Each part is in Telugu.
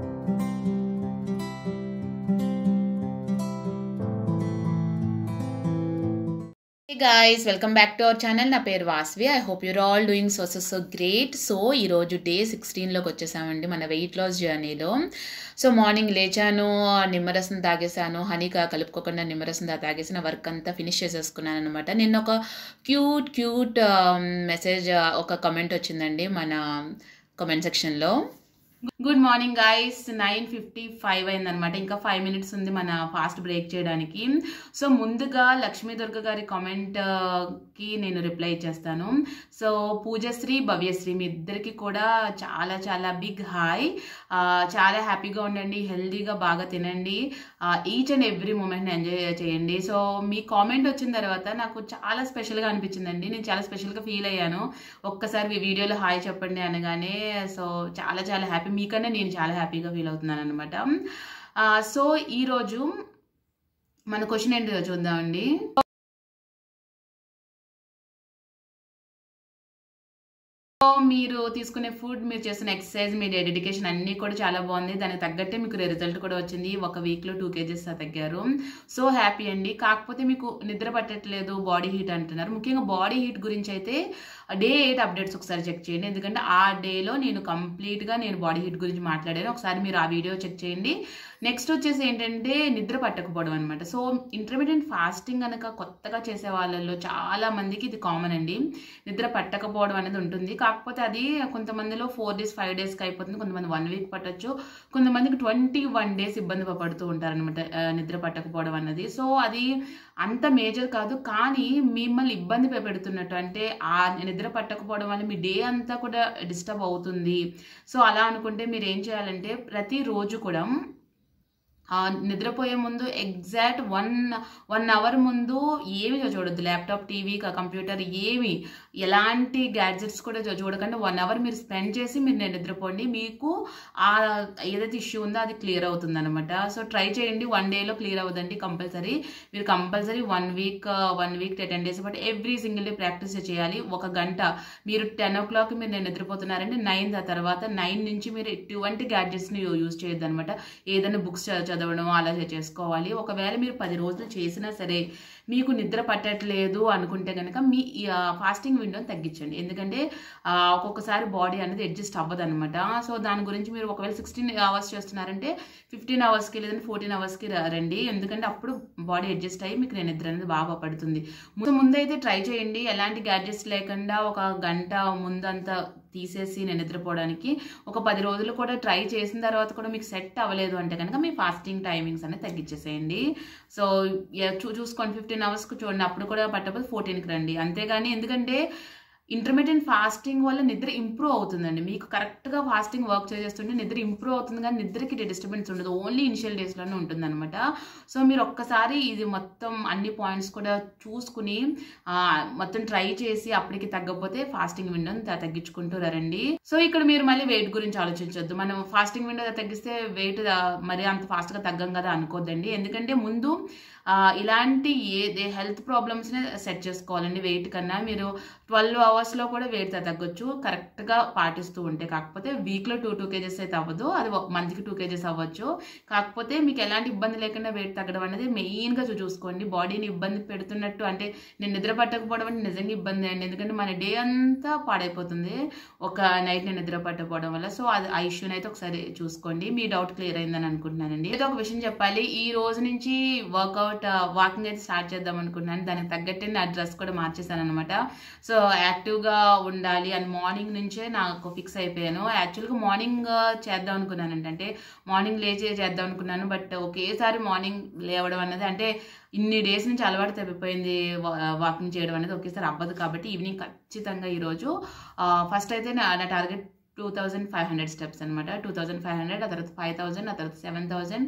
Hey guys, welcome back to our channel నా పేరు Vasvi I hope you're all doing so so so great so ఈరోజు డే సిక్స్టీన్లోకి వచ్చేసామండి మన వెయిట్ లాస్ జర్నీలో సో మార్నింగ్ లేచాను నిమ్మరసం తాగేసాను హనీగా కలుపుకోకుండా నిమ్మరసం తా- తాగేసి నా వర్క్ అంతా ఫినిష్ చేసేసుకున్నాను అనమాట నిన్న ఒక క్యూట్ క్యూట్ మెసేజ్ ఒక కమెంట్ వచ్చిందండి మన కమెంట్ సెక్షన్లో good morning guys nine fifty five అయిందనమాట ఇంకా ఫైవ్ మినిట్స్ ఉంది మన ఫాస్ట్ బ్రేక్ చేయడానికి సో ముందుగా లక్ష్మీ దుర్గ గారి కామెంట్ కి నేను రిప్లై ఇచ్చేస్తాను సో పూజశ్రీ భవ్యశ్రీ మీ ఇద్దరికి కూడా చాలా చాలా బిగ్ హాయ్ చాలా హ్యాపీగా ఉండండి హెల్దీగా బాగా తినండి each and every moment enjoy చేయండి సో మీ కామెంట్ వచ్చిన తర్వాత నాకు చాలా స్పెషల్గా అనిపించిందండి నేను చాలా స్పెషల్గా ఫీల్ అయ్యాను ఒక్కసారి మీ వీడియోలో హాయ్ చెప్పండి అనగానే సో చాలా చాలా హ్యాపీ మీకన్నా నేను చాలా హ్యాపీగా ఫీల్ అవుతున్నాను అనమాట సో ఈరోజు మన క్వశ్చన్ ఏంటో చూద్దామండి సో మీరు తీసుకునే ఫుడ్ మీరు చేస్తున్న ఎక్సర్సైజ్ మీ డెడికేషన్ అన్నీ కూడా చాలా బాగుంది దానికి తగ్గట్టే మీకు రిజల్ట్ కూడా వచ్చింది ఒక వీక్లో టూ కేజెస్ తగ్గారు సో హ్యాపీ అండి కాకపోతే మీకు నిద్ర పట్టట్లేదు బాడీ హీట్ అంటున్నారు ముఖ్యంగా బాడీ హీట్ గురించి అయితే డే ఎయిట్ అప్డేట్స్ ఒకసారి చెక్ చేయండి ఎందుకంటే ఆ డేలో నేను కంప్లీట్గా నేను బాడీ హీట్ గురించి మాట్లాడాను ఒకసారి మీరు ఆ వీడియో చెక్ చేయండి నెక్స్ట్ వచ్చేసి ఏంటంటే నిద్ర పట్టకపోవడం అనమాట సో ఇంటర్మీడియట్ ఫాస్టింగ్ కనుక కొత్తగా చేసే వాళ్ళల్లో చాలా మందికి ఇది కామన్ అండి నిద్ర పట్టకపోవడం అనేది ఉంటుంది కాకపోతే అది కొంతమందిలో ఫోర్ డేస్ ఫైవ్ డేస్కి అయిపోతుంది కొంతమంది వన్ వీక్ పట్టొచ్చు కొంతమందికి ట్వంటీ వన్ డేస్ ఇబ్బంది పడుతూ ఉంటారనమాట నిద్ర పట్టకపోవడం అన్నది సో అది అంత మేజర్ కాదు కానీ మిమ్మల్ని ఇబ్బంది పెడుతున్నట్టు అంటే ఆ నిద్ర పట్టకపోవడం వల్ల మీ డే అంతా కూడా డిస్టర్బ్ అవుతుంది సో అలా అనుకుంటే మీరు ఏం చేయాలంటే ప్రతిరోజు కూడా ఆ నిద్రపోయే ముందు ఎగ్జాక్ట్ వన్ వన్ అవర్ ముందు ఏమి చూడొద్దు ల్యాప్టాప్ టీవీ కంప్యూటర్ ఏమి ఎలాంటి గ్యాడ్జెట్స్ కూడా చూ- చూడకండి వన్ అవర్ మీరు స్పెండ్ చేసి మీరు నిద్రపోండి మీకు ఆ ఏదైతే ఇష్యూ ఉందో అది క్లియర్ అవుతుంది అనమాట సో ట్రై చేయండి వన్ డేలో క్లియర్ అవ్వదండి కంపల్సరీ మీరు compulsory one week one week ten days but every single day practice చేయాలి ఒక గంట మీరు టెన్ ఓ క్లాక్ మీరు నేను నిద్రపోతున్నారంటే నైన్ తర్వాత నైన్ నుంచి మీరు ఎటువంటి గ్యాడ్జెట్స్ని యూజ్ చేయొద్దు అనమాట ఏదైనా బుక్స్ చదవడం అలా చేసుకోవాలి ఒకవేళ మీరు పది రోజులు చేసినా సరే మీకు నిద్ర పట్టట్లేదు అనుకుంటే కనుక మీ ఫాస్టింగ్ విండోని తగ్గించండి ఎందుకంటే ఆ, ఒక్కొక్కసారి బాడీ అనేది అడ్జస్ట్ అవ్వదు అనమాట సో దాని గురించి మీరు ఒకవేళ సిక్స్టీన్ అవర్స్ చేస్తున్నారంటే ఫిఫ్టీన్ అవర్స్కి లేదంటే ఫోర్టీన్ అవర్స్కి రండి ఎందుకంటే అప్పుడు బాడీ అడ్జస్ట్ అయ్యి మీకు నిద్ర అనేది బాగా పడుతుంది ముందు ముందైతే ట్రై చేయండి ఎలాంటి గ్యాడ్జెట్స్ లేకుండా ఒక గంట ముందంతా తీసేసి నేను నిద్రపోవడానికి ఒక పది రోజులు కూడా ట్రై చేసిన తర్వాత కూడా మీకు సెట్ అవ్వలేదు అంటే కనుక మీ ఫాస్టింగ్ టైమింగ్స్ అనేది తగ్గించేసేయండి సో యా- చూ చూసుకోండి ఫిఫ్టీన్ అవర్స్కి చూడండి అప్పుడు కూడా పట్టకపోతే ఫోర్టీన్కి రండి అంతేగాని ఎందుకంటే ఇంటర్మీడియట్ ఫాస్టింగ్ వల్ల నిద్ర ఇంప్రూవ్ అవుతుందండి మీకు కరెక్ట్గా ఫాస్టింగ్ వర్క్ చేస్తుంటే నిద్ర ఇంప్రూవ్ అవుతుంది కానీ నిద్రకి డిస్టర్బెన్స్ ఉండదు ఓన్లీ ఇనిషియల్ డేస్లోనే ఉంటుంది అనమాట సో మీరు ఒక్కసారి ఇది మొత్తం అన్ని పాయింట్స్ కూడా చూసుకుని ఆ, మొత్తం ట్రై చేసి అప్పటికి తగ్గకపోతే ఫాస్టింగ్ విండోని త- తగ్గించుకుంటూ రండి సో ఇక్కడ మీరు మళ్ళీ వెయిట్ గురించి ఆలోచించొద్దు మనం ఫాస్టింగ్ విండో తగ్గిస్తే వెయిట్ మరి అంత ఫాస్ట్గా తగ్గం కదా అనుకోద్దండి ఎందుకంటే ముందు ఆ, ఇలాంటి ఏ హెల్త్ ప్రాబ్లమ్స్ని సెట్ చేసుకోవాలండి వెయిట్ కన్నా మీరు ట్వెల్వ్ అవర్స్లో కూడా వెయిట్ తగ్గొచ్చు కరెక్ట్గా పాటిస్తూ ఉంటే కాకపోతే వీక్లో టూ టూ కేజెస్ అయితే అవ్వదు అది ఒక మంత్కి టూ కేజెస్ అవ్వచ్చు కాకపోతే మీకు ఎలాంటి ఇబ్బంది లేకుండా వెయిట్ తగ్గడం అనేది మెయిన్గా చూ- చూసుకోండి బాడీని ఇబ్బంది పెడుతున్నట్టు అంటే నేను నిద్ర పట్టకపోవడం అంటే నిజంగా ఇబ్బంది అండి ఎందుకంటే మన డే అంతా పాడైపోతుంది ఒక నైట్ నేను నిద్ర పట్టకపోవడం వల్ల సో అది ఆ ఇష్యూని అయితే ఒకసారి చూసుకోండి మీ డౌట్ క్లియర్ అయిందని అనుకుంటున్నానండి ఏదో ఒక విషయం చెప్పాలి ఈ రోజు నుంచి వర్కౌట్ వాకింగ్ అయితే స్టార్ట్ చేద్దాం అనుకుంటున్నాను దానికి తగ్గట్టే నా డ్రెస్ కూడా మార్చేసాను అనమాట సో యాక్టివ్గా ఉండాలి అండ్ మార్నింగ్ నుంచే నాకు ఫిక్స్ అయిపోయాను యాక్చువల్గా మార్నింగ్ చేద్దాం అనుకున్నాను అంటే మార్నింగ్ లేచి చేద్దాం అనుకున్నాను బట్ ఒకేసారి మార్నింగ్ లేవడం అన్నది అంటే ఇన్ని డేస్ నుంచి అలవాటు తప్పిపోయింది వాకింగ్ చేయడం అనేది ఒకేసారి అవ్వదు కాబట్టి ఈవినింగ్ ఖచ్చితంగా ఈరోజు ఫస్ట్ అయితే నా నా target two thousand five hundred steps అనమాట టూ థౌజండ్ ఫైవ్ హండ్రెడ్ ఆ తర్వాత ఫైవ్ థౌజండ్ ఆ తర్వాత సెవెన్ థౌజండ్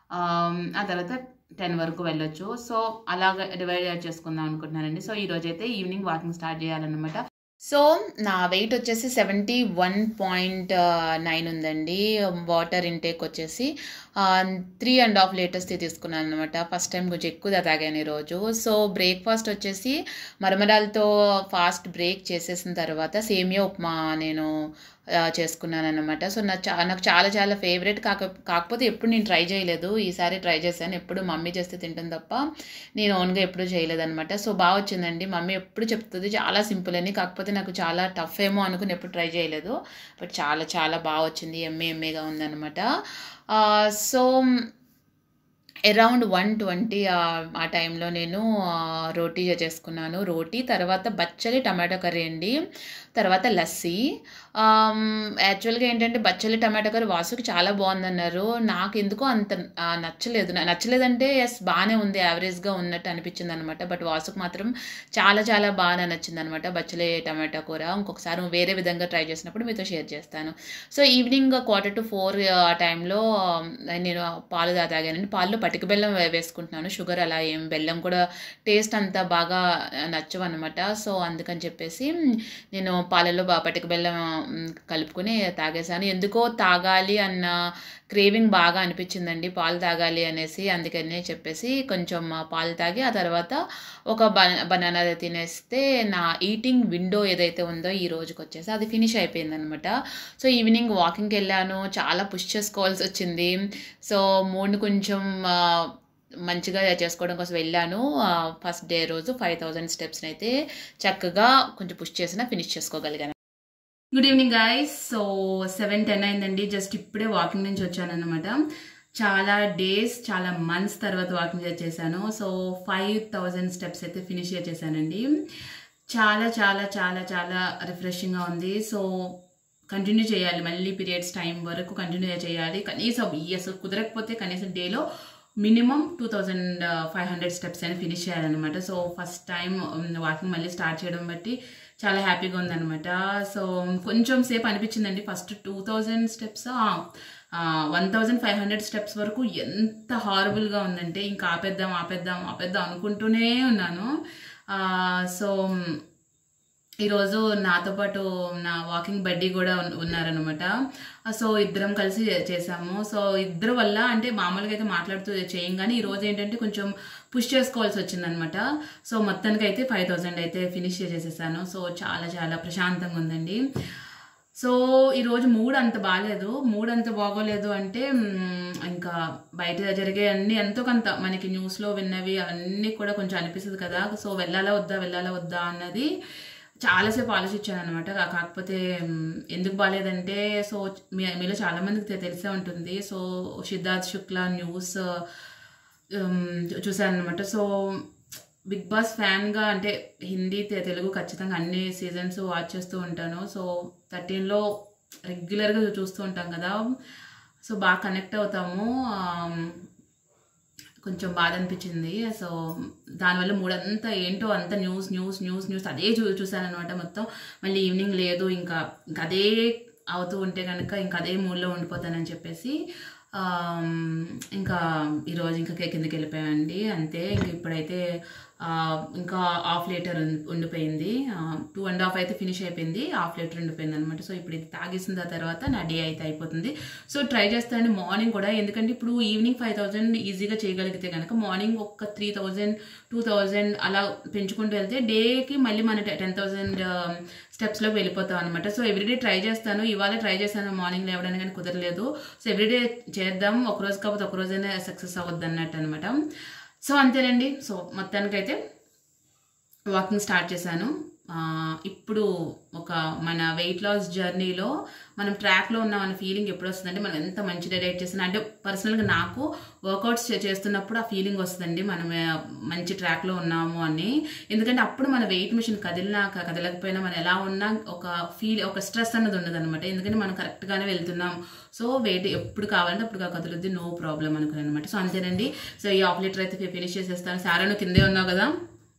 ఆ తర్వాత టెన్ వరకు వెళ్ళొచ్చు సో అలాగ డివైడ్ చేసుకుందాం అనుకుంటున్నానండి సో ఈ రోజు అయితే ఈవినింగ్ వాకింగ్ స్టార్ట్ చేయాలన్నమాట సో నా వెయిట్ వచ్చేసి సెవెంటీ వన్ పాయింట్ నైన్ ఉందండి వాటర్ ఇంటేక్ వచ్చేసి త్రీ అండ్ హాఫ్ లీటర్స్ తీసుకున్నాను అనమాట ఫస్ట్ టైం కొంచెం ఎక్కువ తాగాను ఈరోజు సో బ్రేక్ఫాస్ట్ వచ్చేసి మరమరాలతో ఫాస్ట్ బ్రేక్ చేసేసిన తర్వాత సేమియా ఉప్మా నేను ఆ, చేసుకున్నాను అనమాట సో నాకు చా నాకు చాలా చాలా ఫేవరెట్ కాక కాకపోతే ఎప్పుడు నేను ట్రై చేయలేదు ఈసారి ట్రై చేశాను ఎప్పుడు మమ్మీ చేస్తే తింటాను తప్ప నేను ఓన్గా ఎప్పుడు చేయలేదన్నమాట సో బాగా వచ్చిందండి మమ్మీ ఎప్పుడు చెప్తుంది చాలా సింపుల్ అని కాకపోతే నాకు చాలా టఫ్ ఏమో అనుకుని ఎప్పుడు ట్రై చేయలేదు బట్ చాలా చాలా బాగా వచ్చింది ఎమ్మె ఎమ్మెగా ఉందన్నమాట ఆ, సో అరౌండ్ వన్ ట్వంటీ ఆ టైంలో నేను ఆ, రోటీ చేసుకున్నాను రోటీ తర్వాత బచ్చలి టమాటో కర్రీ అండి తర్వాత లస్సీ యాక్చువల్గా ఏంటంటే బచ్చలి టమాటో కర్రీ వాసుకి చాలా బాగుందన్నారు నాకు ఎందుకో అంత ఆ, నచ్చలేదు నా- నచ్చలేదంటే ఎస్ బాగానే ఉంది యావరేజ్గా ఉన్నట్టు అనిపించింది అనమాట బట్ వాసుకు మాత్రం చాలా చాలా బాగా నచ్చింది అనమాట బచ్చలి టమాటో కూర ఇంకొకసారి వేరే విధంగా ట్రై చేసినప్పుడు మీతో షేర్ చేస్తాను so evening quarter to four ఆ టైంలో నేను పాలు తా- తాగానండి పాల్లో పటిక బెల్లం వే- వేసుకుంటున్నాను షుగర్ అలా ఏం బెల్లం కూడా టేస్ట్ అంతా బాగా నచ్చవు అనమాట సో అందుకని చెప్పేసి నేను పాలలో బా పటిక బెల్లం మ్, కలుపుకొని తాగేసాను ఎందుకో తాగాలి అన్న క్రేవింగ్ బాగా అనిపించిందండి పాలు తాగాలి అనేసి అందుకనే చెప్పేసి కొంచెం ఆ పాలు తాగి ఆ తర్వాత ఒక బన బనానా తినేస్తే నా ఈటింగ్ విండో ఏదైతే ఉందో ఈ రోజుకి వచ్చేసి అది ఫినిష్ అయిపోయింది అనమాట సో ఈవినింగ్ వాకింగ్కి వెళ్ళాను చాలా పుష్ చేసుకోవాల్సి వచ్చింది సో మూడ్ని కొంచెం ఆ, మంచిగా చేసుకోవడం కోసం వెళ్ళాను ఫస్ట్ డే రోజు ఫైవ్ థౌజండ్ స్టెప్స్ని అయితే చక్కగా కొంచెం పుష్ చేసిన ఫినిష్ చేసుకోగలిగాను good evening guys so seven ten అయిందండి జస్ట్ ఇప్పుడే వాకింగ్ నుంచి వచ్చాను అనమాట చాలా డేస్ చాలా మంత్స్ తర్వాత వాకింగ్ చేశాను సో ఫైవ్ థౌజండ్ స్టెప్స్ అయితే ఫినిష్ చేశానండి చాలా చాలా చాలా చాలా రిఫ్రెషింగ్గా ఉంది సో కంటిన్యూ చేయాలి మళ్ళీ పీరియడ్స్ టైం వరకు కంటిన్యూ చేయాలి కనీసం ఈ అసలు కుదరకపోతే కనీసం డేలో minimum two thousand five hundred steps అయినా ఫినిష్ చేయాలన్నమాట సో ఫస్ట్ టైం వాకింగ్ మళ్ళీ స్టార్ట్ చేయడం బట్టి చాలా హ్యాపీగా ఉందన్నమాట సో కొంచెం సేపు అనిపించిందండి first two thousand steps one thousand five hundred steps వరకు ఎంత హారబుల్గా ఉందంటే ఇంకా ఆపేద్దాం ఆపేద్దాం ఆపేద్దాం అనుకుంటూనే ఉన్నాను ఆ, సో ఈరోజు నాతో పాటు నా వాకింగ్ బడ్డీ కూడా ఉన్- ఉన్నారనమాట సో ఇద్దరం కలిసి చే- చేసాము సో ఇద్దరు వల్ల అంటే మామూలుగా అయితే మాట్లాడుతూ చేయం కానీ ఈ రోజు ఏంటంటే కొంచెం పుష్ చేసుకోవాల్సి వచ్చిందనమాట సో మొత్తానికి అయితే ఫైవ్ థౌజండ్ అయితే ఫినిష్ చేసేసాను సో చాలా చాలా ప్రశాంతంగా ఉందండి సో ఈరోజు మూడ్ అంత బాగాలేదు మూడ్ అంత బాగోలేదు అంటే మ్, ఇంకా బయట జరిగే అన్ని ఎంతో కొంత మనకి న్యూస్లో విన్నవి అన్నీ కూడా కొంచెం అనిపిస్తుంది కదా సో వెళ్ళాలా వద్దా వెళ్ళాలా వద్దా అన్నది చాలాసేపు ఆలోచించాను అనమాట కాకపోతే మ్, ఎందుకు బాగాలేదంటే సో మీ మీలో చాలా మందికి తె- తెలిసే ఉంటుంది సో సిద్ధార్థ్ శుక్లా న్యూస్ చూసాను అనమాట సో బిగ్ బాస్ ఫ్యాన్గా అంటే హిందీ తె- తెలుగు ఖచ్చితంగా అన్ని సీజన్స్ వాచ్ చేస్తూ ఉంటాను సో థర్టీన్లో రెగ్యులర్గా చూస్తూ ఉంటాం కదా సో బాగా కనెక్ట్ అవుతాము ఆమ్, కొంచెం బాధ అనిపించింది సో దానివల్ల మూడంతా ఏంటో అంత న్యూస్ న్యూస్ న్యూస్ న్యూస్ అదే చూ చూసాను అనమాట మొత్తం మళ్ళీ ఈవినింగ్ లేదు ఇంకా ఇంకా అదే అవుతూ ఉంటే కనుక ఇంకా అదే మూడ్లో ఉండిపోతానని చెప్పేసి ఆమ్, ఇంకా ఈరోజు ఇంకా కిందకి వెళ్ళిపోయామండి అంతే ఇంక ఇప్పుడైతే ఆ, ఇంకా హాఫ్ లీటర్ ఉండిపోయింది టూ అండ్ హాఫ్ అయితే ఫినిష్ అయిపోయింది హాఫ్ లీటర్ ఉండిపోయింది అనమాట సో ఇప్పుడు ఇది తాగేసిన తర్వాత నా డే అయితే అయిపోతుంది సో ట్రై చేస్తాను మార్నింగ్ కూడా ఎందుకంటే ఇప్పుడు ఈవినింగ్ ఫైవ్ థౌజండ్ ఈజీగా చేయగలిగితే కనుక మార్నింగ్ ఒక త్రీ థౌజండ్ టూ థౌజండ్ అలా పెంచుకుంటూ వెళ్తే డేకి మళ్ళీ మన టెన్ థౌజండ్ స్టెప్స్లోకి వెళ్ళిపోతాం అనమాట సో ఎవ్రీడే ట్రై చేస్తాను ఇవాళ ట్రై చేస్తాను మార్నింగ్ లేవడానికి కానీ కుదరలేదు సో ఎవ్రీడే చేద్దాం ఒక రోజు కాకపోతే ఒక రోజైనా సక్సెస్ అవ్వద్దు అన్నట్టు అనమాట సో అంతేనండి సో మొత్తానికైతే వాకింగ్ స్టార్ట్ చేశాను ఆ, ఇప్పుడు ఒక మన వెయిట్ లాస్ జర్నీలో మనం ట్రాక్లో ఉన్నామన్న ఫీలింగ్ ఎప్పుడు వస్తుందంటే మనం ఎంత మంచి డైట్ చేస్తున్నా అంటే పర్సనల్గా నాకు వర్కౌట్స్ చేస్తున్నప్పుడు ఆ ఫీలింగ్ వస్తుందండి మనం ఆ, మంచి ట్రాక్లో ఉన్నాము అని ఎందుకంటే అప్పుడు మన వెయిట్ మిషన్ కదిలినా క- కదలకపోయినా మనం ఎలా ఉన్నా ఒక ఫీల్ ఒక స్ట్రెస్ అన్నది ఉండదు అనమాట ఎందుకంటే మనం కరెక్ట్గానే వెళ్తున్నాం సో వెయిట్ ఎప్పుడు కావాలంటే అప్పుడు కదులుద్ది నో ప్రాబ్లం అనుకున్నాను అనమాట సో అంతేనండి సో ఈ హాఫ్ లీటర్ అయితే ఫినిష్ చేసేస్తాను సారా నువ్వు కిందే ఉన్నావు కదా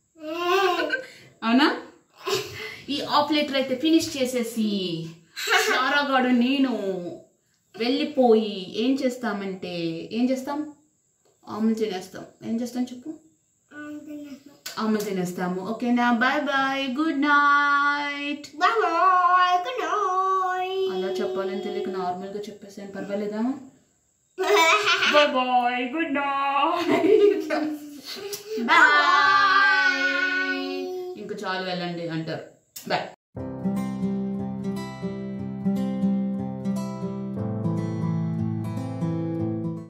అవునా ఈ హాఫ్ లీటర్ అయితే ఫినిష్ చేసేసి సారాగాడు నేను వెళ్ళిపోయి ఏం చేస్తామంటే ఏం చేస్తాం ఆమె తినేస్తాం ఏం చేస్తాం చెప్పు ఆమె తినేస్తాము ఓకేనా bye bye good night Bye bye. Good night. అలా చెప్పాలని తెలియక నార్మల్గా చెప్పేసాను పర్వాలేదా bye bye good night bye ఇంకా చాలు వెళ్ళండి అంటారు బాయ్